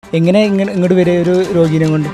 എങ്ങനെ ഇങ്ങനെ ഇങ്ങോട്ട് വരിക ഒരു രോഗീനെ കൊണ്ട്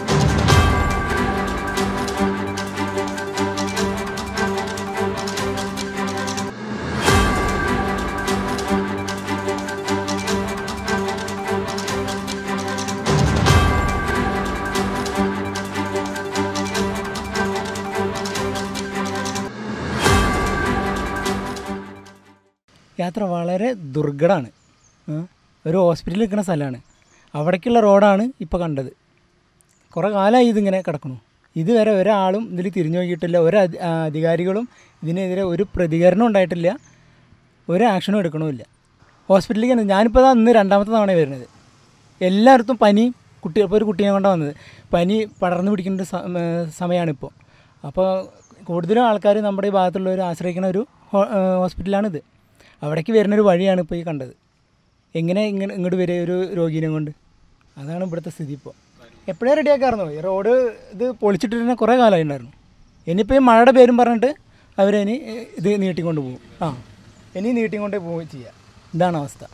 യാത്ര വളരെ ദുർഘടമാണ് ആ, ഒരു ഹോസ്പിറ്റലിൽ നിൽക്കുന്ന സ്ഥലമാണ് അവിടേക്കുള്ള റോഡാണ് ഇപ്പോൾ കണ്ടത് കുറേ കാലമായി ഇതിങ്ങനെ കിടക്കണു ഇതുവരെ ഒരാളും ഇതിൽ തിരിഞ്ഞു നോക്കിയിട്ടില്ല ഒരു അധി- ആ, അധികാരികളും ഇതിനെതിരെ ഒരു പ്രതികരണം ഉണ്ടായിട്ടില്ല ഒരു ആക്ഷനും എടുക്കണമില്ല ഹോസ്പിറ്റലിലേക്ക് തന്നെ ഞാനിപ്പോൾ ദാ ഇന്ന് രണ്ടാമത്തെ തവണ വരുന്നത് എല്ലായിടത്തും പനി കുട്ടി ഇപ്പോൾ ഒരു കുട്ടീനെ കൊണ്ടാണ് വന്നത് പനി പടർന്നു പിടിക്കേണ്ട സ- ഏ, സമയമാണിപ്പോൾ അപ്പോൾ കൂടുതലും ആൾക്കാർ നമ്മുടെ ഈ ഭാഗത്തുള്ളവർ ആശ്രയിക്കുന്ന ഒരു ഹോ- ഏ, ഹോസ്പിറ്റലാണിത് അവിടേക്ക് വരുന്നൊരു വഴിയാണ് ഇപ്പോൾ ഈ കണ്ടത് എങ്ങനെ ഇങ്ങനെ ഇങ്ങോട്ട് വരിക ഒരു രോഗീനെ കൊണ്ട് അതാണ് ഇവിടുത്തെ സ്ഥിതി ഇപ്പോൾ എപ്പോഴേ റെഡിയാക്കാറുണ്ടോ ഈ റോഡ് ഇത് പൊളിച്ചിട്ട് തന്നെ കുറേ കാലമായി ഉണ്ടായിരുന്നു ഇനിയിപ്പോൾ ഈ മഴയുടെ പേരും പറഞ്ഞിട്ട് അവരിനി ഇത് നീട്ടിക്കൊണ്ട് പോകും ആ ഇനി നീട്ടിക്കൊണ്ടേ പോവുകയും ചെയ്യുക ഇതാണ് അവസ്ഥ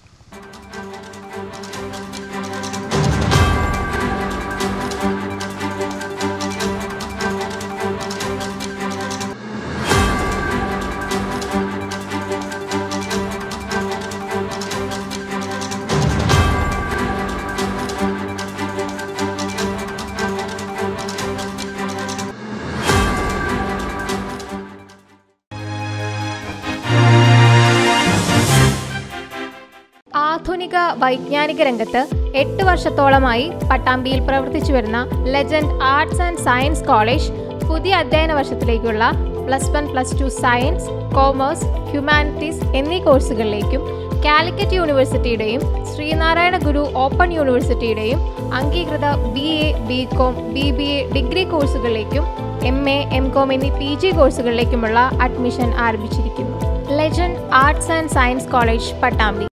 ആധുനിക വൈജ്ഞാനിക രംഗത്ത് എട്ട് വർഷത്തോളമായി പട്ടാമ്പിയിൽ പ്രവർത്തിച്ചു വരുന്ന legend arts and science college പുതിയ അധ്യയന വർഷത്തിലേക്കുള്ള plus one plus two science commerce humanities എന്നീ കോഴ്സുകളിലേക്കും കാലിക്കറ്റ് യൂണിവേഴ്സിറ്റിയുടെയും ശ്രീനാരായണ ഗുരു ഓപ്പൺ യൂണിവേഴ്സിറ്റിയുടെയും അംഗീകൃത B A B Com B B A degree കോഴ്സുകളിലേക്കും എം എ എം കോം എന്നീ പി ജി കോഴ്സുകളിലേക്കുമുള്ള അഡ്മിഷൻ ആരംഭിച്ചിരിക്കുന്നു legend arts and science college Pattambi